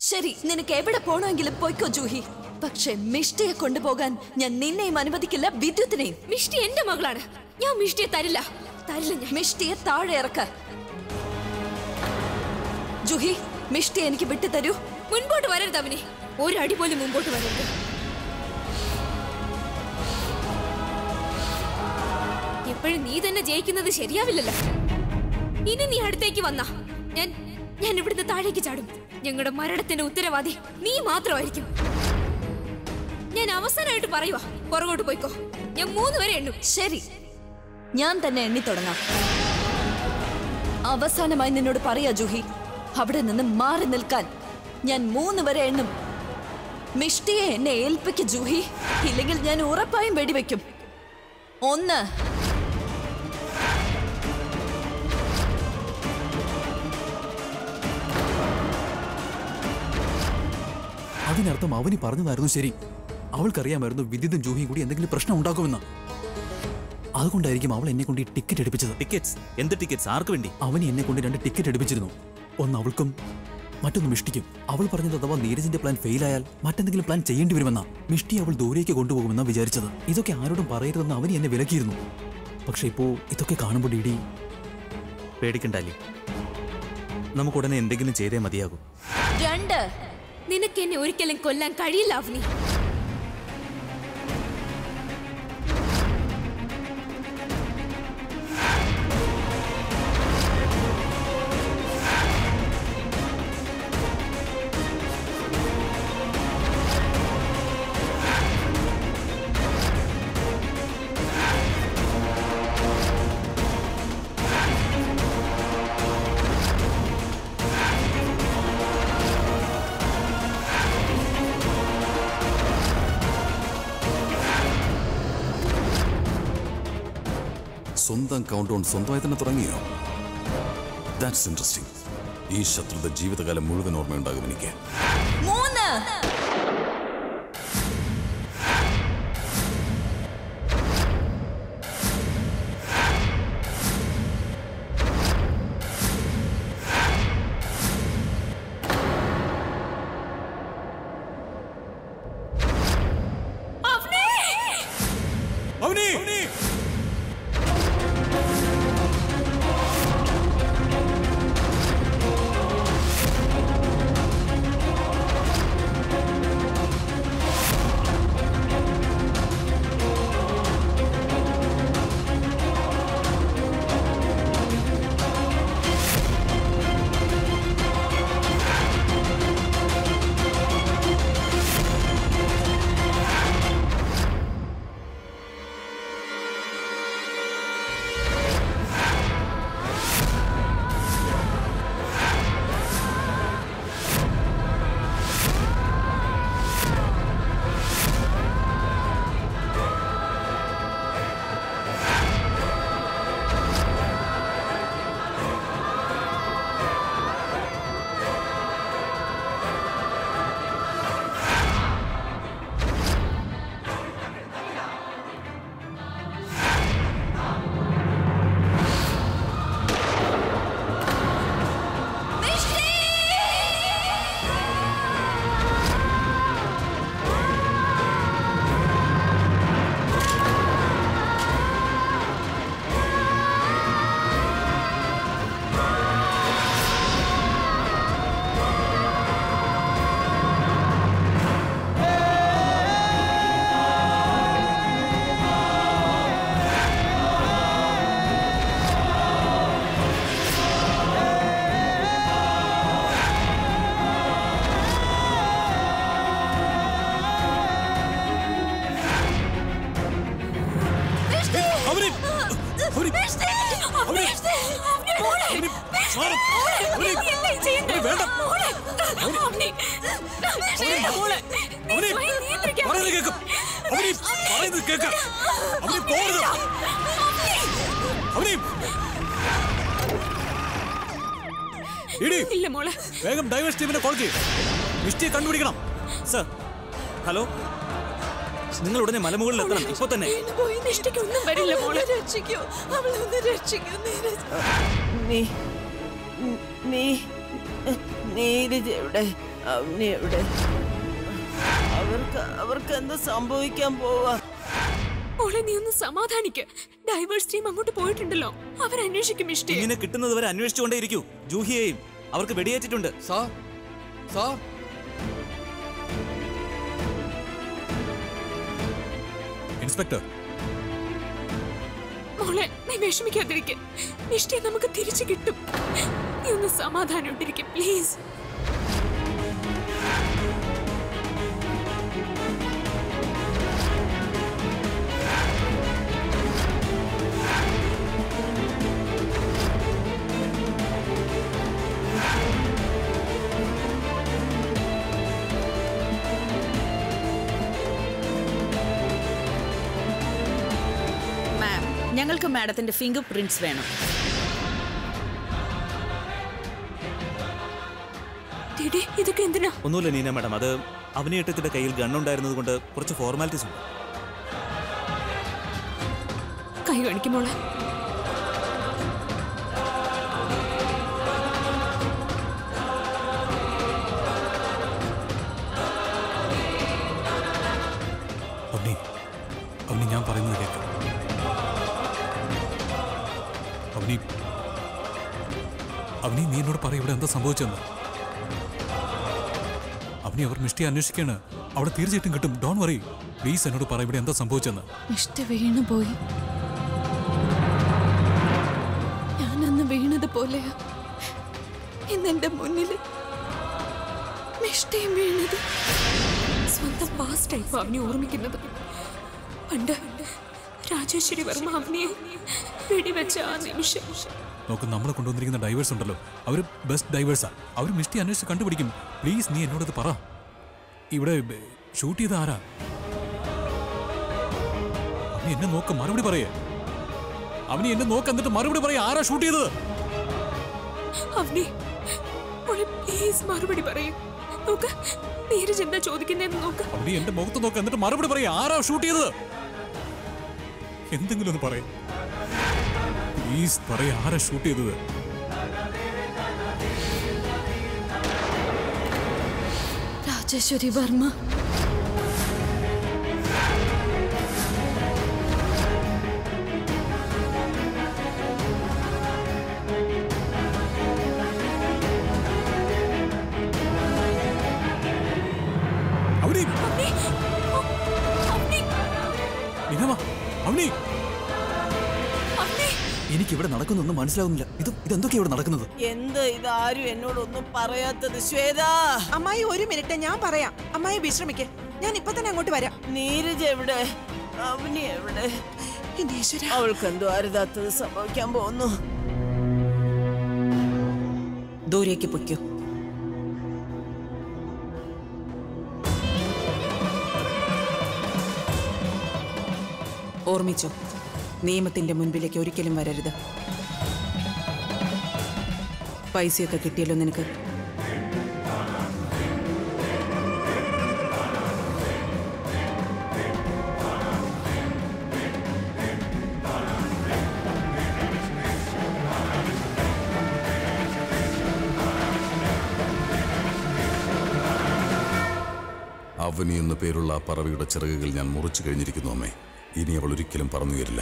ശരി നിനക്ക് എവിടെ പോണമെങ്കിലും പോയിക്കോ ജൂഹി പക്ഷെ മിഷ്ടിയെ കൊണ്ടുപോകാൻ ഞാൻ നിന്നെയും അനുവദിക്കില്ല വിദ്യുത്തിനെയും മിഷ്ടി എന്റെ മകളാണ് ഞാൻ മിഷ്ടിയെ തരില്ല തരില്ല ഞാൻ മിഷ്ടിയെ താഴെ ഇറക്ക ജൂഹി മിഷ്ടിയെ എനിക്ക് വിട്ടു തരൂ മുൻപോട്ട് വരരുത് അവനെ ഒരു അടി പോലും മുമ്പോട്ട് വരരുത് എപ്പോഴും നീ തന്നെ ജയിക്കുന്നത് ശരിയാവില്ലല്ലോ ഇനി നീ അടുത്തേക്ക് വന്നാ ഞാൻ ഞാൻ ഇവിടുന്ന് താഴേക്ക് ചാടും ഞങ്ങളുടെ മരണത്തിന്റെ ഉത്തരവാദി നീ മാത്രമായിരിക്കും ഞാൻ അവസാനമായിട്ട് പറയുവാ പുറകോട്ട് പോയിക്കോ ഞാൻ മൂന്ന് വരെ എണ്ണും ശരി ഞാൻ തന്നെ എണ്ണി തുടങ്ങാം അവസാനമായി നിന്നോട് പറയാ ജൂഹി അവിടെ നിന്ന് മാറി നിൽക്കാൻ ഞാൻ മൂന്ന് വരെ എണ്ണും മിഷ്ടിയെ എന്നെ ഏൽപ്പിക്ക് ജൂഹി ഇല്ലെങ്കിൽ ഞാൻ ഉറപ്പായും വെടിവെക്കും ഒന്ന് അതിനർത്ഥം അവനി പറഞ്ഞതായിരുന്നു ശരി അവൾക്കറിയാമായിരുന്നു വിദ്യുതും ജൂഹിയും കൂടി എന്തെങ്കിലും പ്രശ്നം ഉണ്ടാക്കുമെന്ന് അതുകൊണ്ടായിരിക്കും അവൾ എന്നെ കൊണ്ട് ഈ ടിക്കറ്റ് എടുപ്പിച്ചത് ടിക്കറ്റ്സ് എന്ത് ടിക്കറ്റ്സ് ആർക്ക് വേണ്ടി അവനി എന്നെ കൊണ്ട് രണ്ട് ടിക്കറ്റ് എടുപ്പിച്ചിരുന്നു ഒന്ന് അവൾക്കും മറ്റൊന്ന് മിഷ്ടിക്കും അവൾ പറഞ്ഞത് അഥവാ നീരജിന്റെ പ്ലാൻ ഫെയിലായാൽ മറ്റെന്തെങ്കിലും പ്ലാൻ ചെയ്യേണ്ടി വരുമെന്നാ മിഷ്ടി അവൾ ദൂരേക്ക് കൊണ്ടുപോകുമെന്നാ വിചാരിച്ചത് ഇതൊക്കെ ആരോടും പറയരുതെന്ന് അവനി എന്നെ വിലക്കിയിരുന്നു പക്ഷെ ഇപ്പോ ഇതൊക്കെ കാണുമ്പോൾ ഡിഡി പേടിക്കണ്ടല്ലേ നമുക്കുടനെ എന്തെങ്കിലും ചെയ്തേ മതിയാകും രണ്ട് നിനക്ക് എന്നെ ഒരിക്കലും കൊല്ലാൻ കഴിയില്ല അവനി സ്വന്തം കൗണ്ട് ഡൗൺ സ്വന്തമായി തന്നെ തുടങ്ങിയോ ദാറ്റ്സ് ഇൻട്രസ്റ്റിംഗ് ഈ ശത്രുത ജീവിതകാലം മുഴുവൻ ഓർമ്മയുണ്ടാകും എനിക്ക് മൂന്ന് അവനി അവനി അവനി അവനി അവനി മാറും അവനി അവനി വേണ്ട അവനി അവനി പറയുന്നത് കേൾക്കും അവനി പറയുന്നത് കേൾക്കാം അവനി പോകരുത് അവനി ഇടി ഇല്ല മോളെ വേഗം ഡൈവേഴ്സ് ടീമിനെ കോൾ ചെയ്യും മിഷ്ടിയെ കണ്ടുപിടിക്കണം സർ ഹലോ നിങ്ങൾ ഉടനെ മലമുകളിൽ എത്തണം ഇപ്പൊ തന്നെ പോയി നിഷ്ഠയ്ക്ക് ഒന്നും വരില്ല മോളെ രക്ഷിക്കൂ അവളെ ഒന്ന് രക്ഷിക്കൂ നീരജ് നീ നീ നീരജ് എവിടെ അവനി എവിടെ അവർക്ക് അവർക്ക് എന്താ സംഭവിക്കാൻ പോവാ മോളെ നീ ഒന്ന് സമാധാനിക്ക് ഡൈവേഴ്സ് ടീം അങ്ങോട്ട് പോയിട്ടുണ്ടല്ലോ അവരന്വേഷിക്കും ഇഷ്ടേ ഇങ്ങനെ കിട്ടുന്നത് വരെ അന്വേഷിച്ചുകൊണ്ടേയിരിക്കൂ ജൂഹിയെയും അവർക്ക് വെടിയേറ്റിട്ടുണ്ട് സാർ സാർ ഇൻസ്പെക്ടർ മോളെ നീ വിഷമിക്കാതിരിക്കെ ഇഷ്ടേ നമുക്ക് തിരിച്ചു കിട്ടും നീ ഒന്ന് സമാധാനം ഇട്ടിരിക്കും പ്ലീസ് മാം ഞങ്ങൾക്ക് മാഡത്തിന്റെ ഫിംഗർ പ്രിന്റ്സ് വേണം ഡിഡി ഇതൊക്കെ എന്തിനാ ഒന്നുമില്ല നീന മാഡം അത് അഭിനയട്ടത്തിന്റെ കയ്യിൽ ഗണ്ണുണ്ടായിരുന്നത് കൊണ്ട് കുറച്ച് ഫോർമാലിറ്റീസ് ഉണ്ട് കൈ കാണിക്കും മോളെ അവനി അവനി ഞാൻ പറയുന്നത് കേൾക്കാം അവനി അവനി നീ എന്നോട് പറ ഇവിടെ എന്താ സംഭവിച്ചെന്ന് അവനി അവർ മിഷ്ടിയെ അന്വേഷിക്കാണ് അവിടെ തീർച്ചയായിട്ടും കിട്ടും ഡോൺ വറി പ്ലീസ് എന്നോട് പറ ഇവിടെ എന്താ സംഭവിച്ചെന്ന് ഇഷ്ട വീണുപോയി ഞാനന്ന് വീണതുപോലെയാ ഇന്നെന്റെ മുന്നില് മിഷ്ടയും വീണത് സ്വന്തം പാസ്റ്റ് ആയി അവനെ ഓർമ്മിക്കുന്നത് പണ്ട് രാജേശ്വരി വർമ്മ അവനെ വെടിവെച്ച ആ നിമിഷം നോക്ക് നമ്മൾ കൊണ്ടുവന്നിരിക്കുന്ന ഡൈവേഴ്സ് ഉണ്ടല്ലോ അവർ ബെസ്റ്റ് ഡൈവേഴ്സാ അവർ മിഷ്ടി അന്വേഷിച്ച് കണ്ടുപിടിക്കും പ്ലീസ് നീ എന്നോടത് പറ ഇവിടെ ഷൂട്ട് ചെയ്ത ആരാ അവന് എന്നെ നോക്ക് മറുപടി പറയേ അവന് എന്നെ നോക്ക് എന്നിട്ട് മറുപടി പറയേ ആരാ ഷൂട്ട് ചെയ്തത് അവനെ മോളെ പ്ലീസ് മറുപടി പറയൂ നോക്ക് നീരജ് എന്താ ചോദിക്കുന്നതെന്ന് നോക്ക് അവന് എന്റെ മുഖത്ത് നോക്ക് എന്നിട്ട് മറുപടി പറയേ ആരാ ഷൂട്ട് ചെയ്തത് എന്തെങ്കിലും ഒന്ന് പറയേ പ്ലീസ് പറയേ ആരാ ഷൂട്ട് ചെയ്തത് രാജേശ്വരി വർമ്മ അവനി അവനെ അവനെ നിനമ അവനി അവനെ എനിക്കിവിടെ നടക്കുന്നൊന്നും മനസ്സിലാവുന്നില്ല ഇത് ഇതെന്തൊക്കെയാ ഇവിടെ നടക്കുന്നത് എന്ത് ഇതാരും എന്നോടൊന്നും പറയാത്തത് ശ്വേതാ അമ്മായി ഒരു മിനിറ്റ് ഞാൻ പറയാം അമ്മായി വിശ്രമിക്ക് ഞാൻ ഇപ്പൊ തന്നെ അങ്ങോട്ട് വരാം നീരജ് എവിടെ അവനി എവിടെ എന്റെ ഈശ്വര അവൾക്ക് എന്തോ അരുതാത്തത് സംഭവിക്കാൻ പോകുന്നു ദൂരേക്ക് പൊയ്ക്കോ ഓർമ്മിച്ചോ നിയമത്തിന്റെ മുൻപിലേക്ക് ഒരിക്കലും വരരുത് പൈസയൊക്കെ കിട്ടിയല്ലോ നിനക്ക് അവനി എന്നു പേരുള്ള ആ പറവയുടെ ചിറകുകൾ ഞാൻ മുറിച്ചു കഴിഞ്ഞിരിക്കുന്നു അമ്മേ ഇനി അവൾ ഒരിക്കലും പറന്നുയരില്ല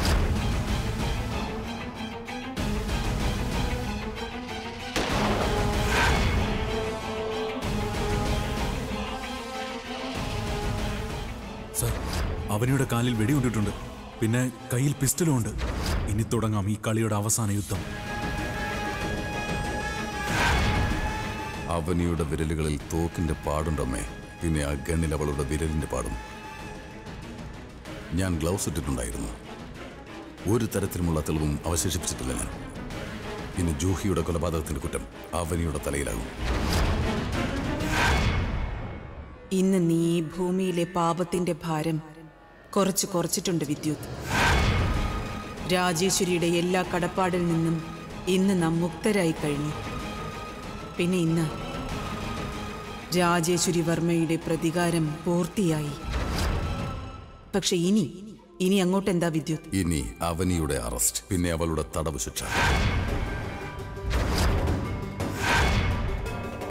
സർ അവനിയുടെ കാലിൽ വെടികൊണ്ടിട്ടുണ്ട് പിന്നെ കയ്യിൽ പിസ്റ്റലും ഉണ്ട് ഇനി തുടങ്ങാം ഈ കളിയുടെ അവസാന യുദ്ധം അവനിയുടെ വിരലുകളിൽ തോക്കിന്റെ പാടുണ്ടമ്മേ പിന്നെ ആ ഗണ്ണിൽ അവളുടെ വിരലിന്റെ പാടും ഞാൻ ഗ്ലൗസ് ഇട്ടിട്ടുണ്ടായിരുന്നു ഒരു തരത്തിലുമുള്ള തെളിവും അവശേഷിപ്പിച്ചിട്ടില്ല ഞാൻ ഇനി ജൂഹിയുടെ കൊലപാതകത്തിന്റെ കുറ്റം അവനിയുടെ തലയിലാകും ഇന്ന് നീ ഈ ഭൂമിയിലെ പാപത്തിന്റെ ഭാരം കുറച്ച് കുറച്ചിട്ടുണ്ട് വിദ്യുത് രാജേശ്വരിയുടെ എല്ലാ കടപ്പാടിൽ നിന്നും ഇന്ന് നാം മുക്തരായി കഴിഞ്ഞു പിന്നെ ഇന്ന് രാജേശ്വരി വർമ്മയുടെ പ്രതികാരം പൂർത്തിയായി പക്ഷെ ഇനി ഇനി അങ്ങോട്ട് എന്താ വിദ്യുത് ഇനി അവനിയുടെ അറസ്റ്റ് പിന്നെ അവളുടെ തടവ് ശിക്ഷ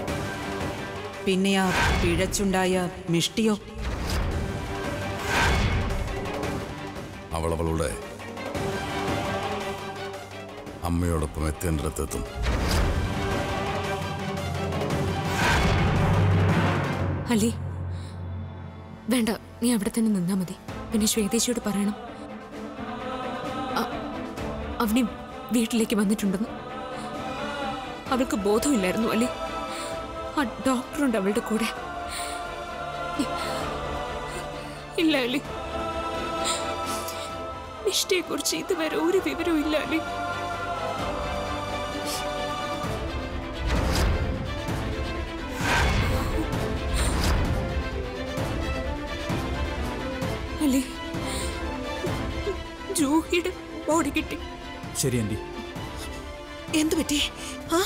പിന്നെ ആ പിഴച്ചുണ്ടായ മിഷ്ടിയോ അവൾ അവളുടെ അമ്മയോടൊപ്പം എത്തേണ്ടിടത്തെത്തും അലി വേണ്ട നീ അവിടെ തന്നെ നിന്നാ മതി പിന്നെ ശ്വേതേശിയോട് പറയണം അ- അവനി വീട്ടിലേക്ക് വന്നിട്ടുണ്ടെന്ന് അവൾക്ക് ബോധമില്ലായിരുന്നു അലി ആ ഡോക്ടറുണ്ട് അവളുടെ കൂടെ ഇല്ല അലി നിഷ്ഠയെ കുറിച്ച് ഇതുവരെ ഒരു വിവരവും ഇല്ല അലി അലി ജൂഹിയുടെ ബോഡി കിട്ടി ശരി ആൻറ്റി എന്തു പറ്റി ആ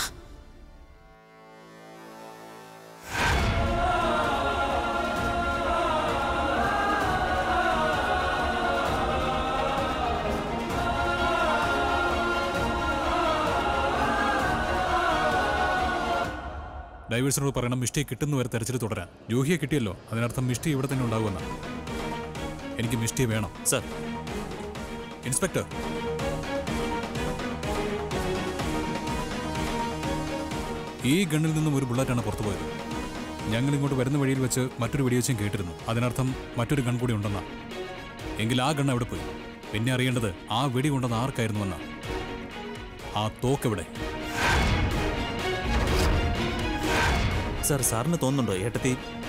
ഡൈവേഴ്സിനോട് പറയണം മിഷ്ടിയെ കിട്ടുന്ന വരെ തെരച്ചിൽ തുടരാൻ ജൂഹിയെ കിട്ടിയല്ലോ അതിനർത്ഥം മിഷ്ടി ഇവിടെ തന്നെ ഉണ്ടാകുമെന്ന എനിക്ക് മിഷ്ടിയെ വേണം സർ ഇൻസ്പെക്ടർ ഈ ഗണ്ണിൽ നിന്നും ഒരു ബുള്ളറ്റാണ് പുറത്തു പോയത് ഞങ്ങൾ ഇങ്ങോട്ട് വരുന്ന വഴിയിൽ വെച്ച് മറ്റൊരു വെടിവെച്ചും കേട്ടിരുന്നു അതിനർത്ഥം മറ്റൊരു ഗൺ കൂടി ഉണ്ടെന്നാ എങ്കിൽ ആ ഗൺ എവിടെ പോയി പിന്നെ അറിയേണ്ടത് ആ വെടി കൊണ്ടെന്ന് ആർക്കായിരുന്നുവെന്നാ ആ തോക്കെവിടെ സർ സാറിന് തോന്നുന്നുണ്ടോ ഏട്ടത്തി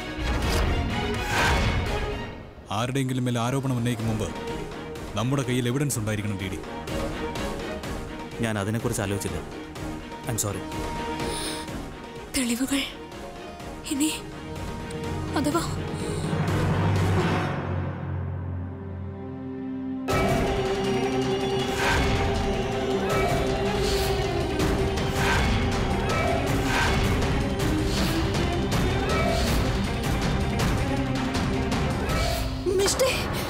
ആരുടെയെങ്കിലും മേൽ ആരോപണം ഉന്നയിക്കും മുമ്പ് നമ്മുടെ കയ്യിൽ എവിഡൻസ് ഉണ്ടായിരിക്കണം ഡി ഡി ഞാൻ അതിനെക്കുറിച്ച് ആലോചിച്ചില്ല ഐ എം സോറി തെളിവുകൾ ഇനി അഥവാ മിഷ്ടി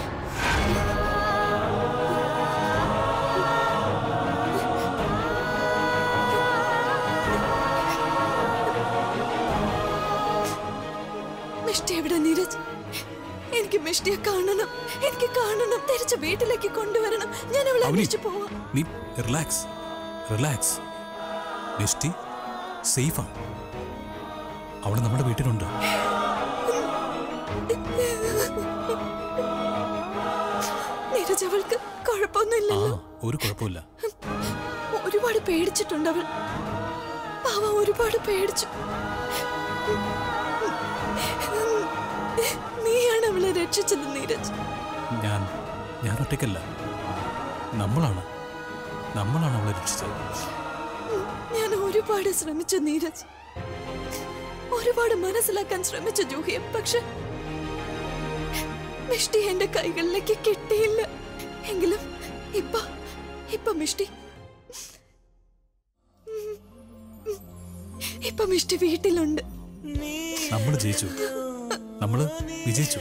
മിഷ്ടി എവിടെ നീരജ് എനിക്ക് മിഷ്ടിയെ കാണണം എനിക്ക് കാണണം തിരിച്ച് വീട്ടിലേക്ക് കൊണ്ടുവരണം ഞാൻ അവളെ അവനി അന്വേഷിച്ചു പോവാം നീ റിലാക്സ് റിലാക്സ് മിഷ്ടി സേഫാ അവൾ നമ്മുടെ വീട്ടിലുണ്ട് നീരജ് അവൾക്ക് ആ കുഴപ്പമൊന്നുമില്ലല്ലോ ഒരു കുഴപ്പമില്ല ഒരുപാട് പേടിച്ചിട്ടുണ്ട് അവൾ പാവം ഒരുപാട് പേടിച്ചു നീയാണ് അവളെ രക്ഷിച്ചത് നീരജ് ഞാൻ ഞാൻ ഒറ്റയ്ക്കല്ല നമ്മളാണ് നമ്മളാണ് അവളെ രക്ഷിച്ചത് ഞാൻ ഒരുപാട് ശ്രമിച്ചു നീരജ് ഒരുപാട് മനസ്സിലാക്കാൻ ശ്രമിച്ചു ജൂഹിയെ പക്ഷെ മിഷ്ടി എന്റെ കൈകളിലേക്ക് കിട്ടിയില്ല എങ്കിലും ഇപ്പൊ ഇപ്പൊ മിഷ്ടി ഇപ്പൊ മിഷ്ടി വീട്ടിലുണ്ട് നമ്മൾ ജയിച്ചു നമ്മൾ വിജയിച്ചു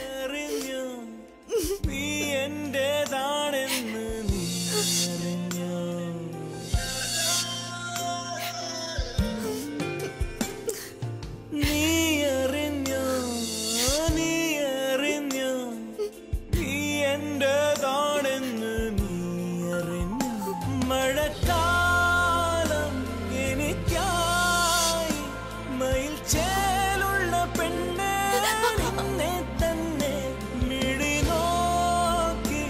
നീ എന്റേതാണെന്ന് നീ അറിഞ്ഞോ നീ അറിഞ്ഞോ നീ അറിഞ്ഞോ നീ എന്റേതാണെന്ന് നീ അറിഞ്ഞോ മഴക്കാലം എനിക്കായി മയിൽ ചേലുള്ള പെണ്ണെ നിന്നെ തന്നെ മിഴി നോക്കി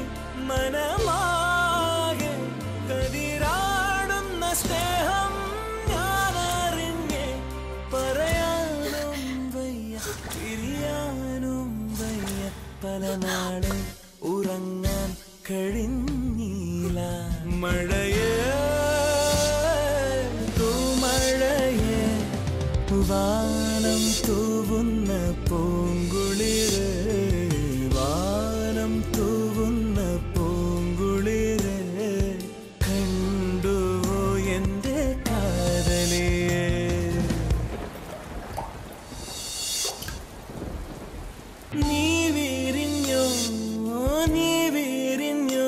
മനമാകെ കതിരാടുന്ന സ്നേഹം ഞാനറിഞ്ഞേ പറയാനും വയ്യ പിരിയാനും വയ്യ പല നാളെ ഉറങ്ങാൻ കഴിഞ്ഞില്ല മഴയേ തൂമഴയേ വാനം തൂവുന്ന പൂങ്കുളിര് വാനം തൂവുന്ന പൂങ്കുളിര് കണ്ടുവോ എന്റെ കാതലിയേ നീ വിരിഞ്ഞോ നീ വിരിഞ്ഞോ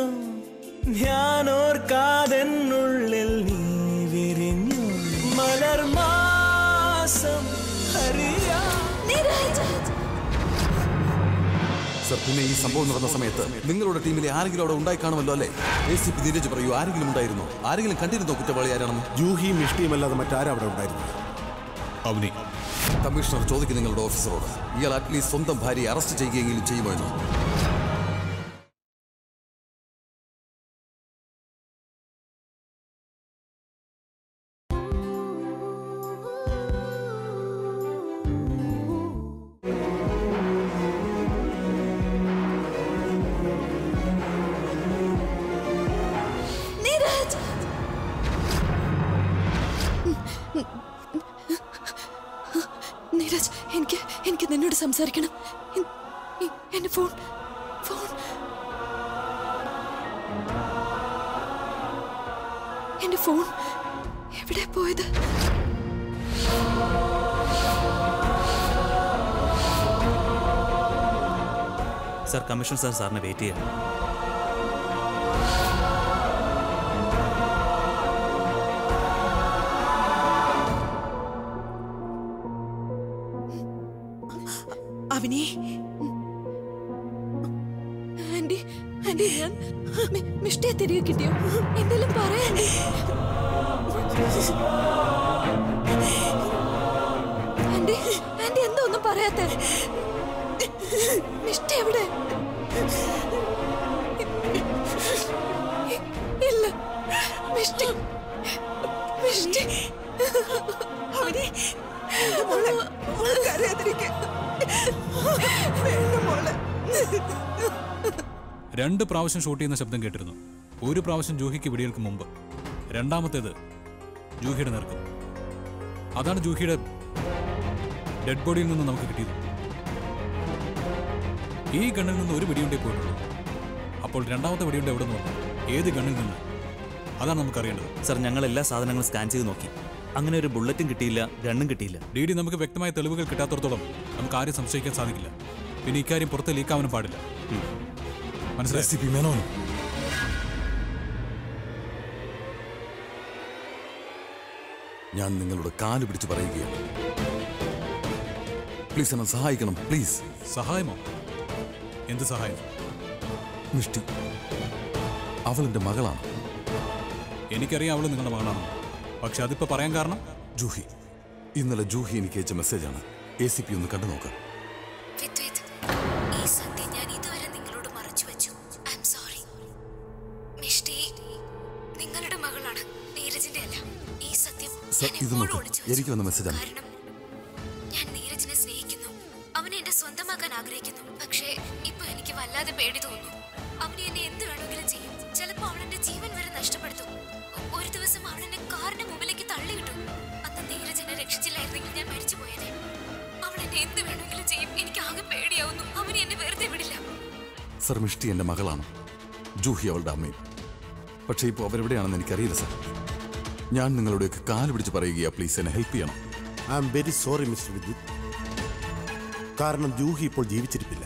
ഞാനോർക്കാതെന്നുള്ളിൽ നീ വിരിഞ്ഞു മലർമാസം ഹരിയാ സർ പിന്നെ ഈ സംഭവം നടന്ന സമയത്ത് നിങ്ങളുടെ ടീമിലെ ആരെങ്കിലും അവിടെ ഉണ്ടായി കാണുമല്ലോ അല്ലേ എ സി പി നീരജ് പറയൂ ആരെങ്കിലും ഉണ്ടായിരുന്നോ ആരെങ്കിലും കണ്ടിരുന്നോ കുറ്റവാളി ആരാണെന്ന് ജൂഹിയും മിഷ്ടിയും അല്ലാതെ മറ്റാരും അവിടെ ഉണ്ടായിരുന്നു അവനി കമ്മീഷണർ ചോദിക്കും നിങ്ങളുടെ ഓഫീസറോട് ഇയാൾ അറ്റ്ലീസ്റ്റ് സ്വന്തം ഭാര്യയെ അറസ്റ്റ് ചെയ്യുകയെങ്കിലും ചെയ്യുമോ എന്ന് നീരജ് നീരജ് എനിക്ക് എനിക്ക് നിന്നോട് സംസാരിക്കണം എൻ- എ- എന്റെ ഫോൺ ഫോൺ എന്റെ ഫോൺ എവിടെ പോയത് സാർ കമ്മീഷൻ സാർ സാറിനെ വെയിറ്റ് ചെയ്യാം അവനെ ആന്റി ആന്റി ഞാൻ മി- മിഷ്ടിയെ തിരികെ കിട്ടിയോ എന്തെങ്കിലും പറയാണ്ടി ആന്റി ആന്റി എന്താ ഒന്നും പറയാത്ത മിഷ്ടി എവിടെ ഇല്ല മിഷ്ടി മിഷ്ടി അവനെ മോളെ മോളെ കരയാതിരിക്കെ വേണ്ട മോളെ രണ്ട് പ്രാവശ്യം ഷൂട്ട് ചെയ്യുന്ന ശബ്ദം കേട്ടിരുന്നു ഒരു പ്രാവശ്യം ജൂഹിക്ക് വെടിയേൽക്കും മുമ്പ് രണ്ടാമത്തേത് ജൂഹിയുടെ നേർക്കും അതാണ് ജൂഹിയുടെ ഡെഡ് ബോഡിയിൽ നിന്ന് നമുക്ക് കിട്ടിയത് ഈ ഗണ്ണിൽ നിന്ന് ഒരു വെടിയുണ്ടേ പോയിട്ടുള്ളൂ അപ്പോൾ രണ്ടാമത്തെ വെടിയുണ്ട് എവിടെ നിന്ന് വന്നു ഏത് ഗണ്ണിൽ നിന്ന് അതാണ് നമുക്കറിയേണ്ടത് സാർ ഞങ്ങൾ എല്ലാ സാധനങ്ങളും സ്കാൻ ചെയ്ത് നോക്കി അങ്ങനെ ഒരു ബുള്ളറ്റും കിട്ടിയില്ല ഗണ്ണും കിട്ടിയില്ല ഡി ഡി നമുക്ക് വ്യക്തമായ തെളിവുകൾ കിട്ടാത്തടത്തോളം നമുക്ക് ആരും സംശയിക്കാൻ സാധിക്കില്ല പിന്നെ ഇക്കാര്യം പുറത്ത് ലീക്കാവാനും പാടില്ല മനസ്സിലായി സി പി മേനോൻ ഞാൻ നിങ്ങളുടെ കാല് പിടിച്ച് പറയുകയാണ് പ്ലീസ് എന്നെ സഹായിക്കണം പ്ലീസ് സഹായമോ എന്ത് സഹായം മിഷ്ടി അവളെന്റെ മകളാണ് എനിക്കറിയാം അവള് നിങ്ങളുടെ മകളാണ് പക്ഷെ അതിപ്പോ പറയാൻ കാരണം ജൂഹി ഇന്നലെ ജൂഹി എനിക്ക് അയച്ച മെസ്സേജാണ് എ സി പി ഒന്ന് കണ്ടു നോക്കാം വിദ്വിത് ഈ സത്യം ഞാൻ ഇതുവരെ നിങ്ങളോട് മറച്ചു വെച്ചു ഐ എം സോറി മിഷ്ടി നിങ്ങളുടെ മകളാണ് നീരജിന്റെ അല്ല ഈ സത്യം സർ ഞാൻ ഇത് എപ്പോഴും നോക്ക് ഒളിച്ചു വെച്ചു. എനിക്ക് വന്ന മെസ്സേജാണ് കാരണം ഞാൻ നീരജിനെ സ്നേഹിക്കുന്നു അവനെ എന്റെ സ്വന്തമാക്കാൻ ആഗ്രഹിക്കുന്നു പക്ഷേ ഇപ്പൊ എനിക്ക് വല്ലാതെ പേടി തോന്നുന്നു അവന് എന്നെ എന്ത് വേണമെങ്കിലും ചെയ്യും ചിലപ്പോ അവൻ എന്റെ ജീവൻ വരെ നഷ്ടപ്പെടുത്തും ഒ- ഒരു ദിവസം അവൻ എന്നെ കാറിന്റെ മുമ്പിലേക്ക് തള്ളിവിട്ടു അന്ന് നീരജ് എന്നെ രക്ഷിച്ചില്ലായിരുന്നെങ്കിൽ ഞാൻ മരിച്ചു പോയതേ അവൻ എന്നെ എന്ത് വേണമെങ്കിലും ചെയ്യും എനിക്ക് ആകെ പേടിയാവുന്നു അവൻ എന്നെ വെറുതെ വിടില്ല സർ മിഷ്ടി എന്റെ മകളാണ് ജൂഹി അവളുടെ അമ്മയും പക്ഷേ ഇപ്പോൾ അവരെവിടെയാണെന്ന് എനിക്കറിയില്ല സർ ഞാൻ നിങ്ങളുടെയൊക്കെ കാല് പിടിച്ച് പറയുകയാ പ്ലീസ് എന്നെ ഹെൽപ്പ് ചെയ്യണം I am very sorry mister Vidyut കാരണം ജൂഹി ഇപ്പോൾ ജീവിച്ചിരിപ്പില്ല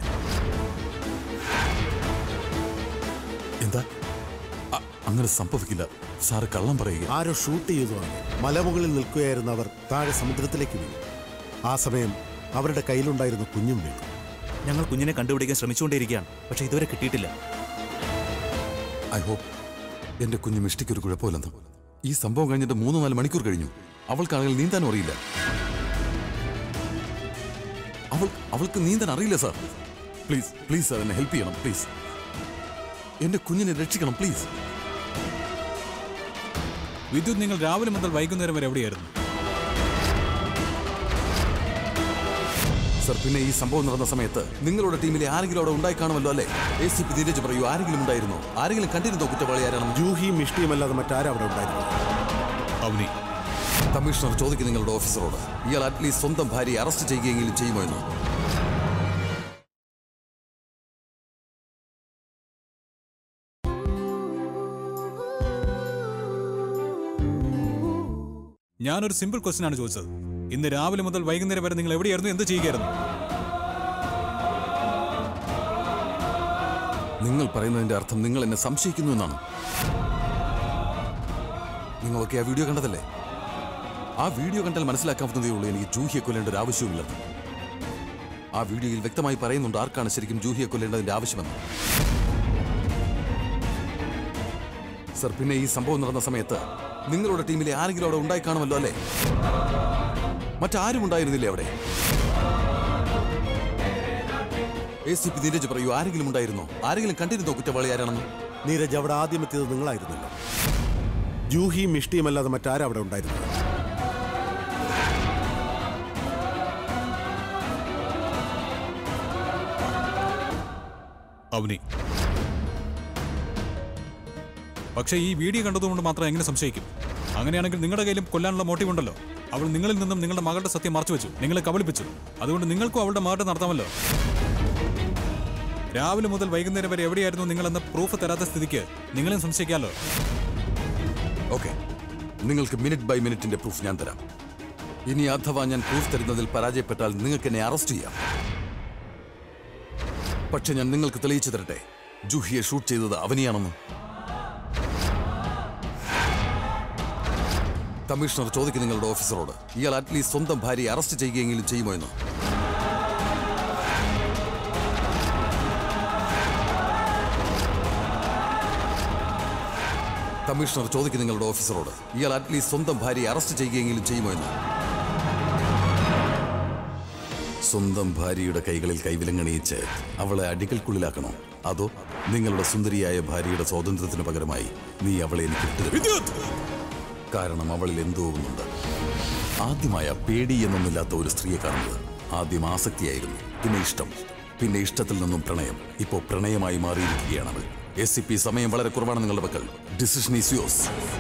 എന്താ അ- അങ്ങനെ സംഭവിക്കില്ല സാറ് കള്ളം പറയുക ആരോ ഷൂട്ട് ചെയ്തതാണ് മലമുകളിൽ നിൽക്കുകയായിരുന്ന അവർ താഴെ സമുദ്രത്തിലേക്ക് വീണു ആ സമയം അവരുടെ കയ്യിലുണ്ടായിരുന്ന കുഞ്ഞും വീണു ഞങ്ങൾ കുഞ്ഞിനെ കണ്ടുപിടിക്കാൻ ശ്രമിച്ചുകൊണ്ടേയിരിക്കുകയാണ് പക്ഷെ ഇതുവരെ കിട്ടിയിട്ടില്ല ഐ ഹോപ്പ് എന്റെ കുഞ്ഞ് മിഷ്ടിക്ക് ഒരു കുഴപ്പമില്ലെന്ന് ഈ സംഭവം കഴിഞ്ഞിട്ട് മൂന്ന് നാല് മണിക്കൂർ കഴിഞ്ഞു അവൾക്കാണെങ്കിൽ നീന്താനും അറിയില്ല അവൾ അവൾക്ക് നീന്താൻ അറിയില്ല സാർ പ്ലീസ് പ്ലീസ് സാർ എന്നെ ഹെൽപ്പ് ചെയ്യണം പ്ലീസ് എന്റെ കുഞ്ഞിനെ രക്ഷിക്കണം പ്ലീസ് വിദ്യുത് നിങ്ങൾ രാവിലെ മുതൽ വൈകുന്നേരം വരെ എവിടെയായിരുന്നു സർ പിന്നെ ഈ സംഭവം നടന്ന സമയത്ത് നിങ്ങളുടെ ടീമിലെ ആരെങ്കിലും അവിടെ ഉണ്ടായി കാണുമല്ലോ അല്ലേ എ സി പി നീരജ് പറയൂ ആരെങ്കിലും ഉണ്ടായിരുന്നോ ആരെങ്കിലും കണ്ടിരുന്നോ കുറ്റവാളി ആരാണെന്ന് ജൂഹിയും മിഷ്ടിയും അല്ലാതെ മറ്റാരും അവിടെ ഉണ്ടായിരുന്നു അവനി കമ്മീഷണർ ചോദിക്കും നിങ്ങളുടെ ഓഫീസറോട് ഇയാൾ അറ്റ്ലീസ്റ്റ് സ്വന്തം ഭാര്യയെ അറസ്റ്റ് ചെയ്യുകയെങ്കിലും ചെയ്യുമോ എന്ന് ഞാനൊരു സിമ്പിൾ ക്വസ്റ്റ്യൻ ആണ് ചോദിച്ചത് ഇന്ന് രാവിലെ മുതൽ വൈകുന്നേരം വരെ നിങ്ങൾ എവിടെയായിരുന്നു എന്ത് ചെയ്യുകയായിരുന്നു നിങ്ങൾ പറയുന്നതിന്റെ അർത്ഥം നിങ്ങൾ എന്നെ സംശയിക്കുന്നു എന്നാണ് നിങ്ങളൊക്കെ ആ വീഡിയോ കണ്ടതല്ലേ ആ വീഡിയോ കണ്ടാൽ മനസ്സിലാക്കാവുന്നതേ ഉള്ളൂ എനിക്ക് ജൂഹിയെ കൊല്ലേണ്ട ഒരു ആവശ്യവുമില്ലെന്ന് ആ വീഡിയോയിൽ വ്യക്തമായി പറയുന്നുണ്ട് ആർക്കാണ് ശരിക്കും ജൂഹിയെ കൊല്ലേണ്ടതിന്റെ ആവശ്യമെന്ന് സർ പിന്നെ ഈ സംഭവം നടന്ന സമയത്ത് നിങ്ങളുടെ ടീമിലെ ആരെങ്കിലും അവിടെ ഉണ്ടായി കാണുമല്ലോ അല്ലേ മറ്റാരും ഉണ്ടായിരുന്നില്ലേ അവിടെ എ സി പി നീരജ് പറയൂ ആരെങ്കിലും ഉണ്ടായിരുന്നോ ആരെങ്കിലും കണ്ടിരുന്നോ കുറ്റവാളി ആരാണെന്ന് നീരജ് അവിടെ ആദ്യം എത്തിയത് നിങ്ങളായിരുന്നല്ലോ ജൂഹിയും മിഷ്ടിയും അല്ലാതെ മറ്റാരും അവിടെ ഉണ്ടായിരുന്നില്ല അവനി പക്ഷേ ഈ വീഡിയോ കണ്ടതുകൊണ്ട് മാത്രം എങ്ങനെ സംശയിക്കും അങ്ങനെയാണെങ്കിൽ നിങ്ങളുടെ കയ്യിലും കൊല്ലാനുള്ള മോട്ടീവ് ഉണ്ടല്ലോ അവൾ നിങ്ങളിൽ നിന്നും നിങ്ങളുടെ മകളുടെ സത്യം മറച്ചു വെച്ചു നിങ്ങളെ കബളിപ്പിച്ചു അതുകൊണ്ട് നിങ്ങൾക്കും അവളുടെ മകളുടെ നടത്താമല്ലോ രാവിലെ മുതൽ വൈകുന്നേരം വരെ എവിടെയായിരുന്നു നിങ്ങളെന്ന പ്രൂഫ് തരാത്ത സ്ഥിതിക്ക് നിങ്ങളെയും സംശയിക്കാമല്ലോ ഓക്കെ നിങ്ങൾക്ക് മിനിറ്റ് ബൈ മിനിറ്റിന്റെ പ്രൂഫ് ഞാൻ തരാം ഇനി അഥവാ ഞാൻ പ്രൂഫ് തരുന്നതിൽ പരാജയപ്പെട്ടാൽ നിങ്ങൾക്ക് എന്നെ അറസ്റ്റ് ചെയ്യാം പക്ഷെ ഞാൻ നിങ്ങൾക്ക് തെളിയിച്ചു തരട്ടെ ജൂഹിയെ ഷൂട്ട് ചെയ്തത് അവനിയാണെന്ന് കമ്മീഷണർ ചോദിക്കും നിങ്ങളുടെ ഓഫീസറോട് ഇയാൾ അറ്റ്ലീസ്റ്റ് സ്വന്തം ഭാര്യയെ അറസ്റ്റ് ചെയ്യുകയെങ്കിലും ചെയ്യുമോ എന്ന് കമ്മീഷണർ ചോദിക്കും നിങ്ങളുടെ ഓഫീസറോട് ഇയാൾ അറ്റ്ലീസ്റ്റ് സ്വന്തം ഭാര്യയെ അറസ്റ്റ് ചെയ്യുകയെങ്കിലും ചെയ്യുമോ എന്ന് സ്വന്തം ഭാര്യയുടെ കൈകളിൽ കൈവിലങ്ങണിയിച്ച് അവളെ അടികൾക്കുള്ളിലാക്കണോ അതോ നിങ്ങളുടെ സുന്ദരിയായ ഭാര്യയുടെ സ്വാതന്ത്ര്യത്തിന് പകരമായി നീ അവളെ എനിക്ക് വിട്ടുതരുമോ? കാരണം അവളിൽ എന്തോ ഒന്നുണ്ട് ആദ്യമായ പേടി എന്നൊന്നില്ലാത്ത ഒരു സ്ത്രീയെ കാണുന്നത് ആദ്യം ആസക്തിയായിരുന്നു പിന്നെ ഇഷ്ടം പിന്നെ ഇഷ്ടത്തിൽ നിന്നും പ്രണയം ഇപ്പോ പ്രണയമായി മാറിയിരിക്കുകയാണ് അവൾ എസ് സി പി സമയം വളരെ കുറവാണ് നിങ്ങളുടെ പക്കൽ ഡിസിഷൻ ഈസ് യോസ്